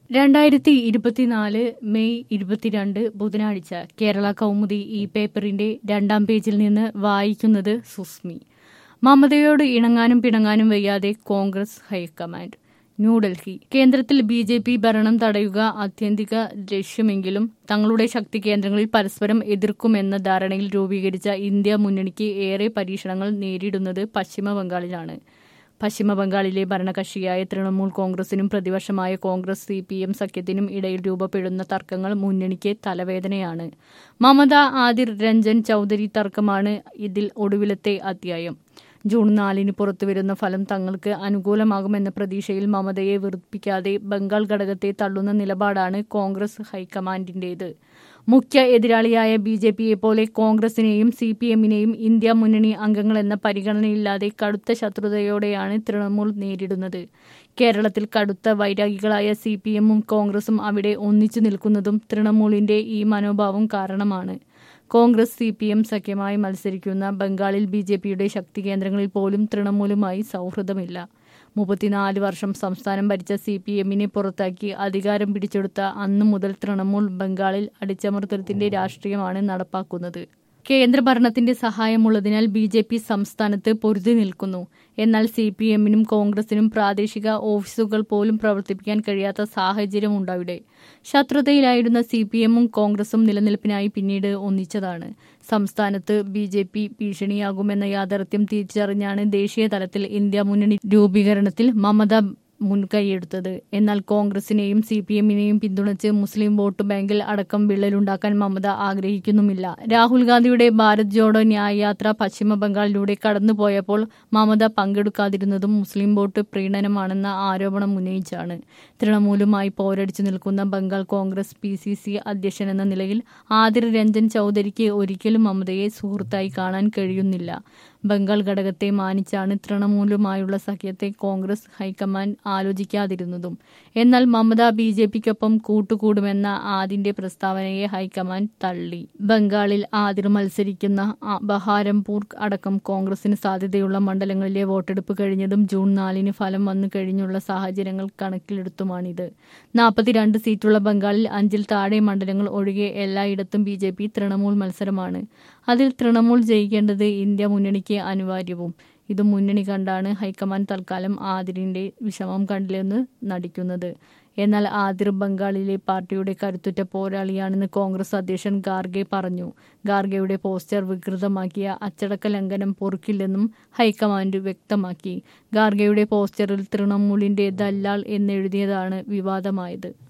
രണ്ടായിരത്തി ഇരുപത്തിനാല് മെയ് ഇരുപത്തിരണ്ട് ബുധനാഴ്ച കേരള കൗമുദി ഈ പേപ്പറിന്റെ രണ്ടാം പേജിൽ നിന്ന് വായിക്കുന്നത് സുസ്മി മമതയോട് ഇണങ്ങാനും പിണങ്ങാനും വയ്യാതെ കോൺഗ്രസ് ഹൈക്കമാൻഡ് ന്യൂഡൽഹി കേന്ദ്രത്തിൽ ബി ജെ പി ഭരണം തടയുക ആത്യന്തിക ലക്ഷ്യമെങ്കിലും തങ്ങളുടെ ശക്തി കേന്ദ്രങ്ങളിൽ പരസ്പരം എതിർക്കുമെന്ന ധാരണയിൽ രൂപീകരിച്ച ഇന്ത്യ മുന്നണിക്ക് ഏറെ പരീക്ഷണങ്ങൾ നേരിടുന്നത് പശ്ചിമ ബംഗാളിലാണ് പശ്ചിമ ബംഗാളിലെ ഭരണകക്ഷിയായ തൃണമൂൽ കോൺഗ്രസിനും പ്രതിപക്ഷമായ കോൺഗ്രസ് സി പി എം സഖ്യത്തിനും ഇടയിൽ രൂപപ്പെടുന്ന തർക്കങ്ങൾ മുന്നണിക്ക് തലവേദനയാണ് മമത ആദിർ രഞ്ജൻ ചൌധരി തർക്കമാണ് ഇതിൽ ഒടുവിലത്തെ അധ്യായം ജൂൺ നാലിന് പുറത്തുവരുന്ന ഫലം തങ്ങൾക്ക് അനുകൂലമാകുമെന്ന പ്രതീക്ഷയിൽ മമതയെ വെറുപ്പിക്കാതെ ബംഗാൾ ഘടകത്തെ തള്ളുന്ന നിലപാടാണ് കോൺഗ്രസ് ഹൈക്കമാൻഡിന്റേത് മുഖ്യ എതിരാളിയായ ബി ജെ പിയെ പോലെ കോൺഗ്രസിനെയും സി പി എമ്മിനെയും ഇന്ത്യ മുന്നണി അംഗങ്ങളെന്ന പരിഗണനയില്ലാതെ കടുത്ത ശത്രുതയോടെയാണ് തൃണമൂൽ നേരിടുന്നത് കേരളത്തിൽ കടുത്ത വൈരാഗികളായ സി പി എമ്മും കോൺഗ്രസും അവിടെ ഒന്നിച്ചു നിൽക്കുന്നതും തൃണമൂലിന്റെ ഈ മനോഭാവം കാരണമാണ് കോൺഗ്രസ് സി പി എം സഖ്യമായി മത്സരിക്കുന്ന ബംഗാളിൽ ബി ജെ പിയുടെ ശക്തി കേന്ദ്രങ്ങളിൽ പോലും തൃണമൂലുമായി സൗഹൃദമില്ല മുപ്പത്തിനാല് വർഷം സംസ്ഥാനം ഭരിച്ച സി പി എമ്മിനെ പുറത്താക്കി അധികാരം പിടിച്ചെടുത്ത അന്നു മുതൽ തൃണമൂൽ ബംഗാളിൽ അടിച്ചമർത്തലത്തിന്റെ രാഷ്ട്രീയമാണ് നടപ്പാക്കുന്നത് കേന്ദ്ര ഭരണത്തിന്റെ സഹായമുള്ളതിനാൽ ബി ജെ പി സംസ്ഥാനത്ത് പൊരുതി നിൽക്കുന്നു എന്നാൽ സി പി എമ്മിനും കോൺഗ്രസിനും പ്രാദേശിക ഓഫീസുകൾ പോലും പ്രവർത്തിപ്പിക്കാൻ കഴിയാത്ത സാഹചര്യമുണ്ടവിടെ ശത്രുതയിലായിരുന്ന സി പി എമ്മും കോൺഗ്രസും നിലനിൽപ്പിനായി പിന്നീട് ഒന്നിച്ചതാണ് സംസ്ഥാനത്ത് ബി ജെ പി ഭീഷണിയാകുമെന്ന യാഥാർത്ഥ്യം തിരിച്ചറിഞ്ഞാണ് ദേശീയ തലത്തിൽ ഇന്ത്യ മുന്നണി രൂപീകരണത്തിൽ മമത മുൻകൈയെടുത്തത് എന്നാൽ കോൺഗ്രസിനെയും സി പി എമ്മിനെയും പിന്തുണച്ച് മുസ്ലിം വോട്ട് ബാങ്കിൽ അടക്കം വിള്ളലുണ്ടാക്കാൻ മമത ആഗ്രഹിക്കുന്നുമില്ല രാഹുൽ ഗാന്ധിയുടെ ഭാരത് ജോഡോ ന്യായ യാത്ര പശ്ചിമ ബംഗാളിലൂടെ കടന്നുപോയപ്പോൾ മമത പങ്കെടുക്കാതിരുന്നതും മുസ്ലിം വോട്ട് പ്രീണനമാണെന്ന ആരോപണം ഉന്നയിച്ചാണ് തൃണമൂലുമായി പോരടിച്ചു നിൽക്കുന്ന Bengal Congress P C C അധ്യക്ഷൻ എന്ന നിലയിൽ ആദിർ രഞ്ജൻ ചൌധരിക്ക് ഒരിക്കലും മമതയെ സുഹൃത്തായി കാണാൻ കഴിയുന്നില്ല ബംഗാൾ ഘടകത്തെ മാനിച്ചാണ് തൃണമൂലുമായുള്ള സഖ്യത്തെ കോൺഗ്രസ് ഹൈക്കമാൻഡ് ആലോചിക്കാതിരുന്നതും എന്നാൽ മമത ബി ജെ പിക്കൊപ്പം കൂട്ടുകൂടുമെന്ന ആദിന്റെ പ്രസ്താവനയെ ഹൈക്കമാൻഡ് തള്ളി ബംഗാളിൽ ആദിർ മത്സരിക്കുന്ന ബഹാരംപൂർ അടക്കം കോൺഗ്രസിന് സാധ്യതയുള്ള മണ്ഡലങ്ങളിലെ വോട്ടെടുപ്പ് കഴിഞ്ഞതും ജൂൺ നാലിന് ഫലം വന്നു കഴിഞ്ഞുള്ള സാഹചര്യങ്ങൾ കണക്കിലെടുത്തുമാണിത് നാൽപ്പത്തിരണ്ട് സീറ്റുള്ള ബംഗാളിൽ അഞ്ചിൽ താഴെ മണ്ഡലങ്ങൾ ഒഴികെ എല്ലായിടത്തും ബി ജെ പി തൃണമൂൽ മത്സരമാണ് അതിൽ തൃണമൂൽ ജയിക്കേണ്ടത് ഇന്ത്യ മുന്നണിക്ക് അനിവാര്യവും ഇത് മുന്നണി കണ്ടാണ് ഹൈക്കമാൻഡ് തൽക്കാലം ആദിറിന്റെ വിഷമം കണ്ടില്ലെന്ന് നടിക്കുന്നത് എന്നാൽ ആദിർ ബംഗാളിലെ പാർട്ടിയുടെ കരുത്തുറ്റ പോരാളിയാണെന്ന് കോൺഗ്രസ് അധ്യക്ഷൻ ഗാർഗെ പറഞ്ഞു ഗാർഗെയുടെ പോസ്റ്റർ വികൃതമാക്കിയ അച്ചടക്ക ലംഘനം പൊറുക്കില്ലെന്നും ഹൈക്കമാൻഡ് വ്യക്തമാക്കി ഗാർഗെയുടെ പോസ്റ്ററിൽ തൃണമൂലിന്റെ ദല്ലാൾ എന്നെഴുതിയതാണ് വിവാദമായത്